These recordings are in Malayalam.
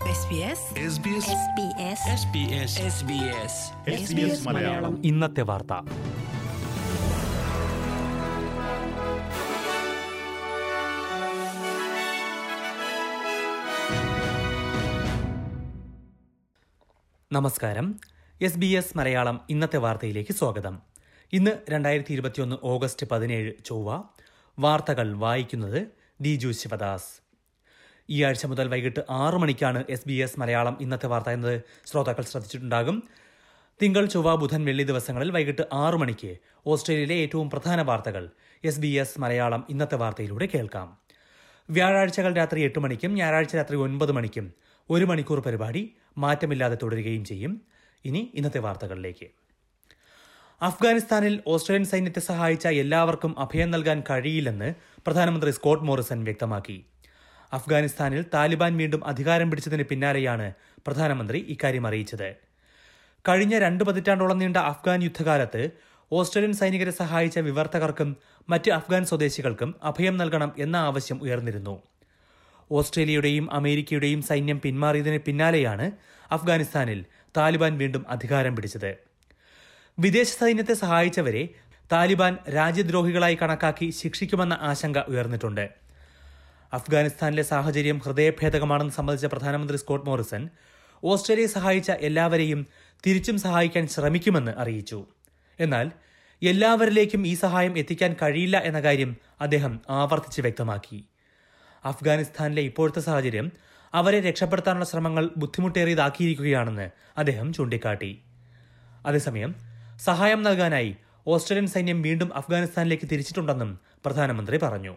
SBS SBS SBS മലയാളം ഇന്നത്തെ വാർത്ത നമസ്കാരം എസ് ബി എസ് മലയാളം ഇന്നത്തെ വാർത്തയിലേക്ക് സ്വാഗതം ഇന്ന് രണ്ടായിരത്തി ഇരുപത്തിയൊന്ന് ഓഗസ്റ്റ് പതിനേഴ് ചൊവ്വ വാർത്തകൾ വായിക്കുന്നത് ദിജു ശിവദാസ് ഈ ആഴ്ച മുതൽ വൈകിട്ട് ആറു മണിക്കാണ് എസ് ബി എസ് മലയാളം ഇന്നത്തെ വാർത്ത എന്നത് ശ്രോതാക്കൾ ശ്രദ്ധിച്ചിട്ടുണ്ടാകും തിങ്കൾ ചൊവ്വ ബുധൻ വെള്ളി ദിവസങ്ങളിൽ വൈകിട്ട് ആറു മണിക്ക് ഓസ്ട്രേലിയയിലെ ഏറ്റവും പ്രധാന വാർത്തകൾ എസ് ബി എസ് മലയാളം ഇന്നത്തെ വാർത്തയിലൂടെ കേൾക്കാം വ്യാഴാഴ്ചകൾ രാത്രി എട്ട് മണിക്കും ഞായറാഴ്ച രാത്രി ഒൻപത് മണിക്കും ഒരു മണിക്കൂർ പരിപാടി മാറ്റമില്ലാതെ തുടരുകയും ചെയ്യും ഇനി ഇന്നത്തെ വാർത്തകളിലേക്ക് അഫ്ഗാനിസ്ഥാനിൽ ഓസ്ട്രേലിയൻ സൈന്യത്തെ സഹായിച്ച എല്ലാവർക്കും അഭയം നൽകാൻ കഴിയില്ലെന്ന് പ്രധാനമന്ത്രി സ്കോട്ട് മോറിസൺ വ്യക്തമാക്കി അഫ്ഗാനിസ്ഥാനിൽ താലിബാൻ വീണ്ടും അധികാരം പിടിച്ചതിന് പിന്നാലെയാണ് പ്രധാനമന്ത്രി ഇക്കാര്യം അറിയിച്ചത് കഴിഞ്ഞ രണ്ട് പതിറ്റാണ്ടോളം നീണ്ട അഫ്ഗാൻ യുദ്ധകാലത്ത് ഓസ്ട്രേലിയൻ സൈനികരെ സഹായിച്ച വിവർത്തകർക്കും മറ്റ് അഫ്ഗാൻ സ്വദേശികൾക്കും അഭയം നൽകണം എന്ന ആവശ്യം ഉയർന്നിരുന്നു ഓസ്ട്രേലിയയുടെയും അമേരിക്കയുടെയും സൈന്യം പിന്മാറിയതിന് പിന്നാലെയാണ് അഫ്ഗാനിസ്ഥാനിൽ താലിബാൻ വീണ്ടും അധികാരം പിടിച്ചത് വിദേശ സൈന്യത്തെ സഹായിച്ചവരെ താലിബാൻ രാജ്യദ്രോഹികളായി കണക്കാക്കി ശിക്ഷിക്കുമെന്ന ആശങ്ക ഉയർന്നിട്ടുണ്ട് അഫ്ഗാനിസ്ഥാനിലെ സാഹചര്യം ഹൃദയഭേദകമാണെന്ന് സംബന്ധിച്ച പ്രധാനമന്ത്രി സ്കോട്ട് മോറിസൺ ഓസ്ട്രേലിയയെ സഹായിച്ച എല്ലാവരെയും തിരിച്ചും സഹായിക്കാൻ ശ്രമിക്കുമെന്ന് അറിയിച്ചു എന്നാൽ എല്ലാവരിലേക്കും ഈ സഹായം എത്തിക്കാൻ കഴിയില്ല എന്ന കാര്യം അദ്ദേഹം ആവർത്തിച്ച് വ്യക്തമാക്കി അഫ്ഗാനിസ്ഥാനിലെ ഇപ്പോഴത്തെ സാഹചര്യം അവരെ രക്ഷപ്പെടുത്താനുള്ള ശ്രമങ്ങൾ ബുദ്ധിമുട്ടേറിയതാക്കിയിരിക്കുകയാണെന്ന് അദ്ദേഹം ചൂണ്ടിക്കാട്ടി അതേസമയം സഹായം നൽകാനായി ഓസ്ട്രേലിയൻ സൈന്യം വീണ്ടും അഫ്ഗാനിസ്ഥാനിലേക്ക് തിരിച്ചിട്ടുണ്ടെന്നും പ്രധാനമന്ത്രി പറഞ്ഞു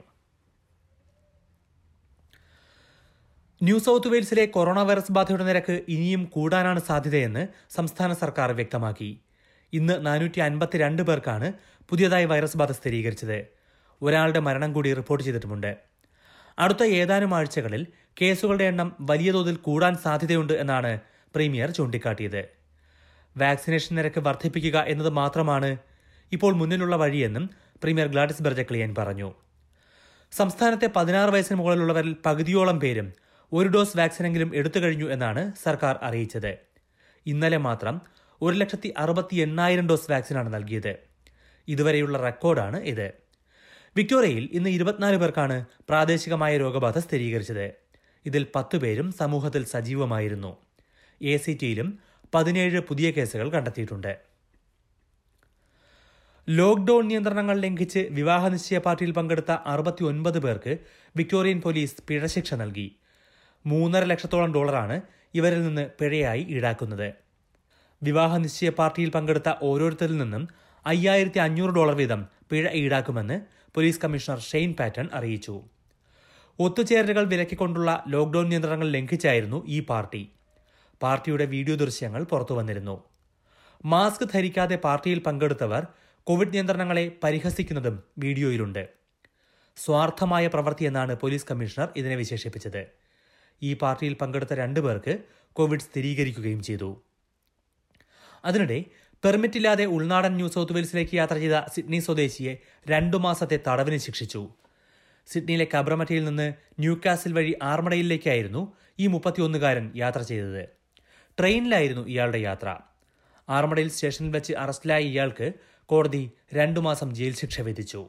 ന്യൂ സൌത്ത് വെയിൽസിലെ കൊറോണ വൈറസ് ബാധയുടെ നിരക്ക് ഇനിയും കൂടാനാണ് സാധ്യതയെന്ന് സംസ്ഥാന സർക്കാർ വ്യക്തമാക്കി ഇന്ന് നാനൂറ്റി അൻപത്തിരണ്ട് പേർക്കാണ് പുതിയതായി വൈറസ് ബാധ സ്ഥിരീകരിച്ചത് ഒരാളുടെ മരണം കൂടി റിപ്പോർട്ട് ചെയ്തിട്ടുമുണ്ട് അടുത്ത ഏതാനും ആഴ്ചകളിൽ കേസുകളുടെ എണ്ണം വലിയ തോതിൽ കൂടാൻ സാധ്യതയുണ്ട് എന്നാണ് പ്രീമിയർ ചൂണ്ടിക്കാട്ടിയത് വാക്സിനേഷൻ നിരക്ക് വർദ്ധിപ്പിക്കുക എന്നത് മാത്രമാണ് ഇപ്പോൾ മുന്നിലുള്ള വഴിയെന്നും പ്രീമിയർ ഗ്ലാഡിസ് ബെർജക്ലിയൻ പറഞ്ഞു സംസ്ഥാനത്തെ പതിനാറ് വയസ്സിന് മുകളിലുള്ളവരിൽ പകുതിയോളം പേരും ഒരു ഡോസ് വാക്സിനെങ്കിലും എടുത്തു കഴിഞ്ഞു എന്നാണ് സർക്കാർ അറിയിച്ചത് ഇന്നലെ മാത്രം ഒരു ലക്ഷത്തി അറുപത്തി എണ്ണായിരം ഡോസ് വാക്സിനാണ് നൽകിയത് ഇതുവരെയുള്ള റെക്കോർഡാണ് ഇത് വിക്ടോറിയയിൽ ഇന്ന് ഇരുപത്തിനാല് പേർക്കാണ് പ്രാദേശികമായ രോഗബാധ സ്ഥിരീകരിച്ചത് ഇതിൽ പത്ത് പേരും സമൂഹത്തിൽ സജീവമായിരുന്നു എ സി ടിയിലും പതിനേഴ് പുതിയ കേസുകൾ കണ്ടെത്തിയിട്ടുണ്ട് ലോക്ഡൌൺ നിയന്ത്രണങ്ങൾ ലംഘിച്ച് വിവാഹ നിശ്ചയ പാർട്ടിയിൽ പങ്കെടുത്ത അറുപത്തി ഒൻപത് പേർക്ക് വിക്ടോറിയൻ പോലീസ് പിഴശിക്ഷ നൽകി മൂന്നര ലക്ഷത്തോളം ഡോളറാണ് ഇവരിൽ നിന്ന് പിഴയായി ഈടാക്കുന്നത് വിവാഹ നിശ്ചയ പാർട്ടിയിൽ പങ്കെടുത്ത ഓരോരുത്തരിൽ നിന്നും അയ്യായിരത്തി അഞ്ഞൂറ് ഡോളർ വീതം പിഴ ഈടാക്കുമെന്ന് പോലീസ് കമ്മീഷണർ ഷെയ്ൻ പാറ്റൺ അറിയിച്ചു ഒത്തുചേരലുകൾ വിലക്കിക്കൊണ്ടുള്ള ലോക്ഡൌൺ നിയന്ത്രണങ്ങൾ ലംഘിച്ചായിരുന്നു ഈ പാർട്ടി പാർട്ടിയുടെ വീഡിയോ ദൃശ്യങ്ങൾ പുറത്തു വന്നിരുന്നു മാസ്ക് ധരിക്കാതെ പാർട്ടിയിൽ പങ്കെടുത്തവർ കോവിഡ് നിയന്ത്രണങ്ങളെ പരിഹസിക്കുന്നതും വീഡിയോയിലുണ്ട് സ്വാർത്ഥമായ പ്രവൃത്തി എന്നാണ് പോലീസ് കമ്മീഷണർ ഇതിനെ വിശേഷിപ്പിച്ചത് ഈ പാർട്ടിയിൽ പങ്കെടുത്ത രണ്ടുപേർക്ക് കോവിഡ് സ്ഥിരീകരിക്കുകയും ചെയ്തു അതിനിടെ പെർമിറ്റ് ഇല്ലാതെ ഉൾനാടൻ ന്യൂ സൗത്ത് വെയിൽസിലേക്ക് യാത്ര ചെയ്ത സിഡ്നി സ്വദേശിയെ രണ്ടു മാസത്തെ തടവിന് ശിക്ഷിച്ചു സിഡ്നിയിലെ കബ്രമറ്റയിൽ നിന്ന് ന്യൂകാസിൽ വഴി ആർമടയിലേക്കായിരുന്നു ഈ മുപ്പത്തിയൊന്നുകാരൻ യാത്ര ചെയ്തത് ട്രെയിനിലായിരുന്നു ഇയാളുടെ യാത്ര ആർമടയിൽ സ്റ്റേഷനിൽ വെച്ച് അറസ്റ്റിലായ ഇയാൾക്ക് കോടതി രണ്ടു മാസം ജയിൽ ശിക്ഷ വിധിച്ചു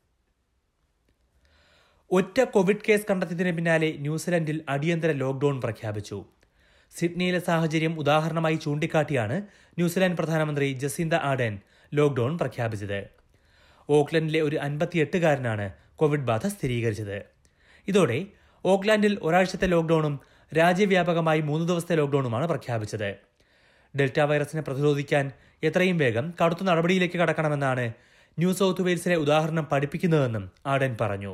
ഒറ്റ കോവിഡ് കേസ് കണ്ടെത്തിയതിന് പിന്നാലെ ന്യൂസിലൻഡിൽ അടിയന്തര ലോക്ഡൌൺ പ്രഖ്യാപിച്ചു സിഡ്നിയിലെ സാഹചര്യം ഉദാഹരണമായി ചൂണ്ടിക്കാട്ടിയാണ് ന്യൂസിലാൻഡ് പ്രധാനമന്ത്രി ജസീന്ത ആഡൻ ലോക്ഡൌൺ പ്രഖ്യാപിച്ചത് ഓക്ലൻഡിലെ ഒരു അൻപത്തിയെട്ടുകാരനാണ് കോവിഡ് ബാധ സ്ഥിരീകരിച്ചത് ഇതോടെ ഓക്ലാൻഡിൽ ഒരാഴ്ചത്തെ ലോക്ഡൌണും രാജ്യവ്യാപകമായി മൂന്ന് ദിവസത്തെ ലോക്ഡൌണുമാണ് പ്രഖ്യാപിച്ചത് ഡെൽറ്റ വൈറസിനെ പ്രതിരോധിക്കാൻ എത്രയും വേഗം കടുത്ത നടപടിയിലേക്ക് കടക്കണമെന്നാണ് ന്യൂ സൗത്ത് വെയിൽസിലെ ഉദാഹരണം പഠിപ്പിക്കുന്നതെന്നും ആഡൻ പറഞ്ഞു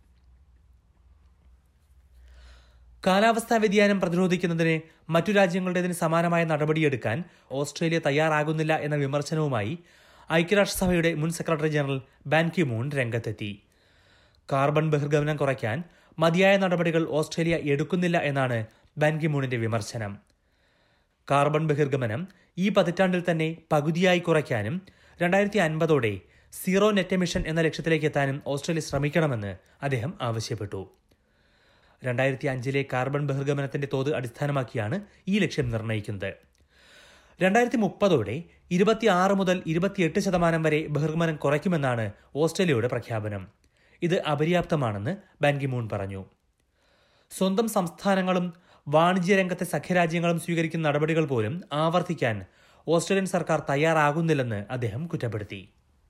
കാലാവസ്ഥാ വ്യതിയാനം പ്രതിരോധിക്കുന്നതിന് മറ്റു രാജ്യങ്ങളുടേതിന് സമാനമായ നടപടിയെടുക്കാൻ ഓസ്ട്രേലിയ തയ്യാറാകുന്നില്ല എന്ന വിമർശനവുമായി ഐക്യരാഷ്ട്രസഭയുടെ മുൻ secretary general Ban Ki Moon രംഗത്തെത്തി കാർബൺ ബഹിർഗമനം കുറയ്ക്കാൻ മതിയായ നടപടികൾ ഓസ്ട്രേലിയ എടുക്കുന്നില്ല എന്നാണ് ബാൻ കി മൂണിന്റെ വിമർശനം കാർബൺ ബഹിർഗമനം ഈ പതിറ്റാണ്ടിൽ തന്നെ പകുതിയായി കുറയ്ക്കാനും രണ്ടായിരത്തി അൻപതോടെ സീറോ നെറ്റ് എമിഷൻ എന്ന ലക്ഷ്യത്തിലേക്ക് എത്താനും ഓസ്ട്രേലിയ ശ്രമിക്കണമെന്ന് അദ്ദേഹം ആവശ്യപ്പെട്ടു രണ്ടായിരത്തി അഞ്ചിലെ കാർബൺ ബഹിർഗമനത്തിന്റെ തോത് അടിസ്ഥാനമാക്കിയാണ് ഈ ലക്ഷ്യം നിർണ്ണയിക്കുന്നത് രണ്ടായിരത്തി മുപ്പതോടെ ഇരുപത്തിയാറ് മുതൽ ഇരുപത്തിയെട്ട് ശതമാനം വരെ ബഹിർഗമനം കുറയ്ക്കുമെന്നാണ് ഓസ്ട്രേലിയയുടെ പ്രഖ്യാപനം ഇത് അപര്യാപ്തമാണെന്ന് ബാൻകിമൂൺ പറഞ്ഞു സ്വന്തം സംസ്ഥാനങ്ങളും വാണിജ്യ രംഗത്തെ സഖ്യരാജ്യങ്ങളും സ്വീകരിക്കുന്ന നടപടികൾ പോലും ആവർത്തിക്കാൻ ഓസ്ട്രേലിയൻ സർക്കാർ തയ്യാറാകുന്നില്ലെന്ന് അദ്ദേഹം കുറ്റപ്പെടുത്തി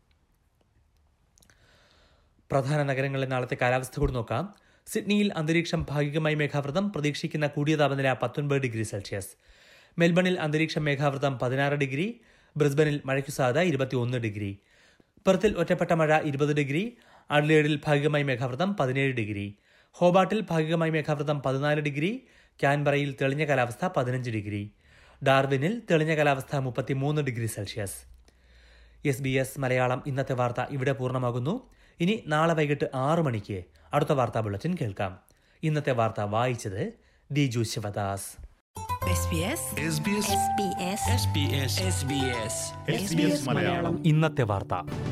പ്രധാന നഗരങ്ങളിലെ നാളത്തെ കാലാവസ്ഥ കൂടി നോക്കാം സിഡ്നിയിൽ അന്തരീക്ഷം ഭാഗികമായി മേഘാവൃതം പ്രതീക്ഷിക്കുന്ന കൂടിയ താപനില പത്തൊൻപത് ഡിഗ്രി സെൽഷ്യസ് മെൽബണിൽ അന്തരീക്ഷം മേഘാവൃതം പതിനാറ് ഡിഗ്രി ബ്രിസ്ബനിൽ മഴയ്ക്കു സാധ്യത ഇരുപത്തിയൊന്ന് ഡിഗ്രി പെർത്തിൽ ഒറ്റപ്പെട്ട മഴ ഇരുപത് ഡിഗ്രി അഡ്ലേഡിൽ ഭാഗികമായി മേഘാവൃതം പതിനേഴ് ഡിഗ്രി ഹോബാട്ടിൽ ഭാഗികമായി മേഘാവൃതം പതിനാല് ഡിഗ്രി ക്യാൻബറയിൽ തെളിഞ്ഞ കാലാവസ്ഥ പതിനഞ്ച് ഡിഗ്രി ഡാർവിനിൽ തെളിഞ്ഞ കാലാവസ്ഥ മുപ്പത്തിമൂന്ന് degree Celsius S B S Malayalam ഇന്നത്തെ വാർത്ത ഇവിടെ പൂർണ്ണമാകുന്നു ഇനി നാളെ വൈകിട്ട് ആറു മണിക്ക് അടുത്ത വാർത്താ ബുള്ളറ്റിൻ കേൾക്കാം ഇന്നത്തെ വാർത്ത വായിച്ചത് Diju Sivadas SBS SBS SBS SBS SBS SBS Malayalam ഇന്നത്തെ വാർത്ത